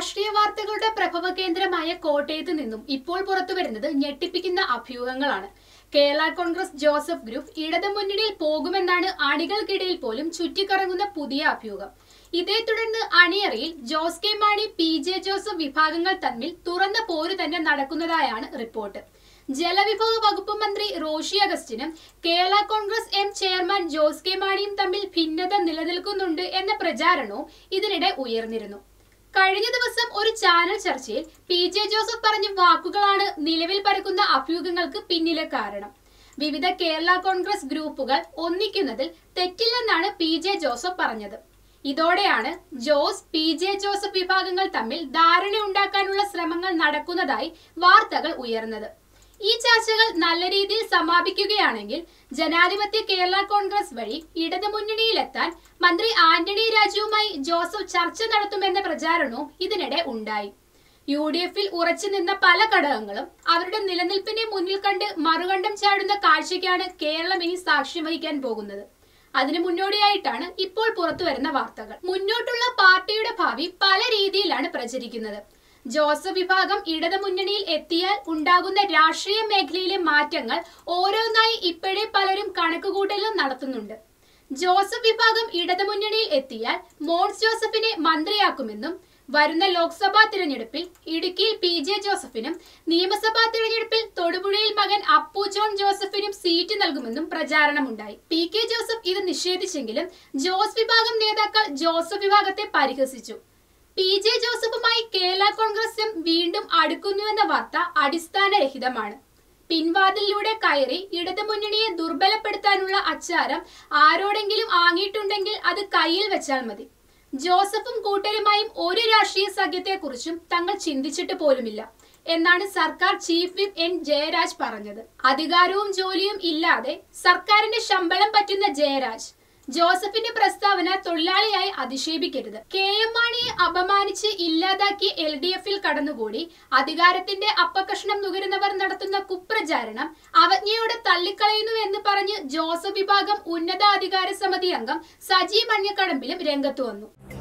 രാഷ്ട്രീയ വാർത്തകളുടെ പ്രഭവ കേന്ദ്രമായ കോട്ടയത്ത് നിന്നും ഇപ്പോൾ പുറത്തുവരുന്നത് ഞെട്ടിപ്പിക്കുന്ന അഭ്യൂഹങ്ങളാണ് കേരള കോൺഗ്രസ് ജോസഫ് ഗ്രൂപ്പ് ഇടതുമുന്നണിയിൽ പോകുമെന്നാണ് അണികൾക്കിടയിൽ പോലും ചുറ്റിക്കറങ്ങുന്ന പുതിയ അഭ്യൂഹം ഇതേ തുടർന്ന് അണിയറയിൽ ജോസ് കെ മാണി പി ജെ ജോസഫ് വിഭാഗങ്ങൾ തമ്മിൽ തുറന്ന പോര് തന്നെ നടക്കുന്നതായാണ് റിപ്പോർട്ട് ജലവിഭവ വകുപ്പ് മന്ത്രി റോഷി അഗസ്റ്റിനും കേരള കോൺഗ്രസ് എം ചെയർമാൻ ജോസ് കെ മാണിയും തമ്മിൽ ഭിന്നത നിലനിൽക്കുന്നുണ്ട് എന്ന പ്രചാരണവും ഇതിനിടെ ഉയർന്നിരുന്നു കഴിഞ്ഞ ദിവസം ഒരു ചാനൽ ചർച്ചയിൽ പി ജെ ജോസഫ് പറഞ്ഞ വാക്കുകളാണ് നിലവിൽ പരക്കുന്ന അഭ്യൂഹങ്ങൾക്ക് പിന്നിലെ കാരണം വിവിധ കേരള കോൺഗ്രസ് ഗ്രൂപ്പുകൾ ഒന്നിക്കുന്നതിൽ തെറ്റില്ലെന്നാണ് പി ജെ ജോസഫ് പറഞ്ഞത് ഇതോടെയാണ് ജോസ് പി ജെ ജോസഫ് വിഭാഗങ്ങൾ തമ്മിൽ ധാരണയുണ്ടാക്കാനുള്ള ശ്രമങ്ങൾ നടക്കുന്നതായി വാർത്തകൾ ഉയർന്നത് ഈ ചർച്ചകൾ നല്ല രീതിയിൽ സമാപിക്കുകയാണെങ്കിൽ ജനാധിപത്യ കേരള കോൺഗ്രസ് വഴി ഇടതുമുന്നണിയിലെത്താൻ മന്ത്രി ആന്റണി രാജുവുമായി ജോസഫ് ചർച്ച നടത്തുമെന്ന പ്രചാരണവും ഇതിനിടെ ഉണ്ടായി യു ഡി എഫിൽ ഉറച്ചു നിന്ന പല ഘടകങ്ങളും അവരുടെ നിലനിൽപ്പിനെ മുന്നിൽ കണ്ട് മറുകണ്ഠം ചാടുന്ന കാഴ്ചയ്ക്കാണ് കേരളം ഇനി സാക്ഷ്യം വഹിക്കാൻ പോകുന്നത് അതിനു മുന്നോടിയായിട്ടാണ് ഇപ്പോൾ പുറത്തു വരുന്ന വാർത്തകൾ മുന്നോട്ടുള്ള പാർട്ടിയുടെ ഭാവി പല രീതിയിലാണ് പ്രചരിക്കുന്നത് ജോസഫ് വിഭാഗം ഇടതുമുന്നണിയിൽ എത്തിയാൽ ഉണ്ടാകുന്ന രാഷ്ട്രീയ മേഖലയിലെ മാറ്റങ്ങൾ ഓരോന്നായി ഇപ്പോഴേ പലരും കണക്കുകൂട്ടലും നടത്തുന്നുണ്ട് ജോസഫ് വിഭാഗം ഇടതുമുന്നണിയിൽ എത്തിയാൽ മോൻസ് ജോസഫിനെ മന്ത്രിയാക്കുമെന്നും വരുന്ന ലോക്സഭാ തിരഞ്ഞെടുപ്പിൽ ഇടുക്കിയിൽ പി ജെ ജോസഫിനും നിയമസഭാ തിരഞ്ഞെടുപ്പിൽ തൊടുപുഴയിൽ മകൻ അപ്പു ജോൺ ജോസഫിനും സീറ്റ് നൽകുമെന്നും പ്രചാരണമുണ്ടായി പി കെ ജോസഫ് ഇത് നിഷേധിച്ചെങ്കിലും ജോസ് വിഭാഗം നേതാക്കൾ ജോസഫ് വിഭാഗത്തെ പരിഹസിച്ചു പി ജെ ജോസഫുമായി കേരള കോൺഗ്രസ് എം വീണ്ടും അടുക്കുന്നുവെന്ന വാർത്ത അടിസ്ഥാനരഹിതമാണ് പിൻവാതിലൂടെ കയറി ഇടതുമുന്നണിയെ ദുർബലപ്പെടുത്താനുള്ള അച്ചാരം ആരോടെങ്കിലും ആങ്ങിയിട്ടുണ്ടെങ്കിൽ അത് കയ്യിൽ വെച്ചാൽ മതി ജോസഫും കൂട്ടരുമായും ഒരു രാഷ്ട്രീയ സഖ്യത്തെക്കുറിച്ചും തങ്ങൾ ചിന്തിച്ചിട്ട് പോലുമില്ല എന്നാണ് സർക്കാർ ചീഫ് വിപ്പ് എൻ ജയരാജ് പറഞ്ഞത് അധികാരവും ജോലിയും ഇല്ലാതെ സർക്കാരിന്റെ ശമ്പളം പറ്റുന്ന ജയരാജ് ജോസഫിന്റെ പ്രസ്താവന തൊഴിലാളിയായി അധിക്ഷേപിക്കരുത് കെ എം മാണിയെ അപമാനിച്ച് ഇല്ലാതാക്കി എൽ ഡി എഫിൽ കടന്നുകൂടി അധികാരത്തിന്റെ അപ്പകഷ്ണം നുകരുന്നവർ നടത്തുന്ന കുപ്രചാരണം അവജ്ഞയോടെ തള്ളിക്കളയുന്നു എന്ന് പറഞ്ഞ് ജോസഫ് വിഭാഗം ഉന്നതാധികാര സമിതി അംഗം സജി മഞ്ഞക്കടമ്പിലും രംഗത്തു വന്നു